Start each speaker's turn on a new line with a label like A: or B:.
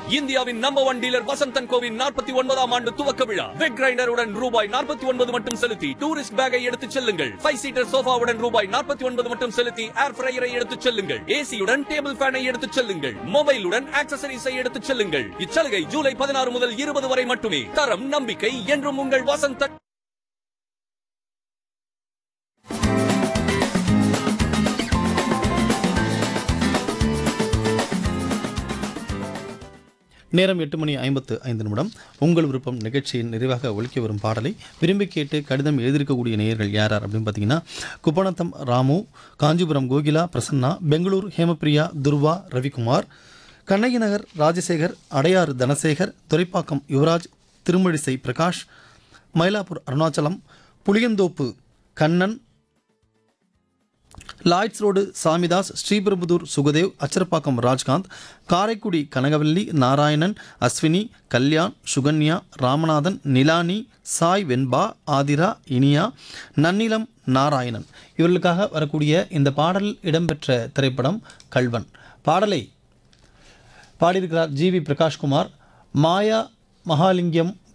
A: இந்தியாவின் number one dealer வசந்தன் கோவின் நாற்பத்தி ஒன்பதாம் ஆண்டு துவக்க விழா வெக் கிரைண்டருடன் ரூபாய் நாற்பத்தி ஒன்பது மட்டும் செலுத்தி டூரிஸ்ட் பேக்கை எடுத்துச் செல்லுங்கள் ஃபைவ் சீட்டர் சோஃபாவுடன் ரூபாய் நாற்பத்தி ஒன்பது மட்டும் செலுத்தி ஏர் ஃப்ரையரை எடுத்துச் செல்லுங்கள் ஏசியுடன் டேபிள் ஃபேனை எடுத்துச் செல்லுங்கள் மொபைலுடன் ஆக்சசரிஸை எடுத்துச் செல்லுங்கள் இச்சலுகை ஜூலை பதினாறு முதல் இருபது வரை மட்டுமே தரம் நம்பிக்கை என்றும் உங்கள் வசந்தன்
B: நேரம் எட்டு மணி ஐம்பத்து ஐந்து நிமிடம் உங்கள் விருப்பம் நிகழ்ச்சியின் நிறைவாக ஒழிக்க வரும் பாடலை விரும்பி கேட்டு கடிதம் எழுதியிருக்கக்கூடிய நேயர்கள் யார் யார் அப்படின்னு பார்த்தீங்கன்னா குப்பநத்தம் ராமு காஞ்சிபுரம் கோகிலா பிரசன்னா பெங்களூர் ஹேமபிரியா துர்வா ரவிக்குமார் கண்ணகி நகர் ராஜசேகர் அடையாறு தனசேகர் துரைப்பாக்கம் யுவராஜ் திருமழிசை பிரகாஷ் மயிலாப்பூர் அருணாச்சலம் புளியந்தோப்பு கண்ணன் லாய்ட்ஸ் ரோடு சாமிதாஸ் ஸ்ரீபெரும்புதூர் சுகதேவ் அச்சரப்பாக்கம் ராஜ்காந்த் காரைக்குடி கனகவல்லி நாராயணன் அஸ்வினி கல்யாண் சுகன்யா ராமநாதன் நிலானி சாய் வெண்பா ஆதிரா இனியா நன்னிலம் நாராயணன் இவர்களுக்காக வரக்கூடிய இந்த பாடல் இடம்பெற்ற திரைப்படம் கல்வன் பாடலை பாடியிருக்கிறார் ஜி வி பிரகாஷ்குமார் மாயா மகாலிங்கம்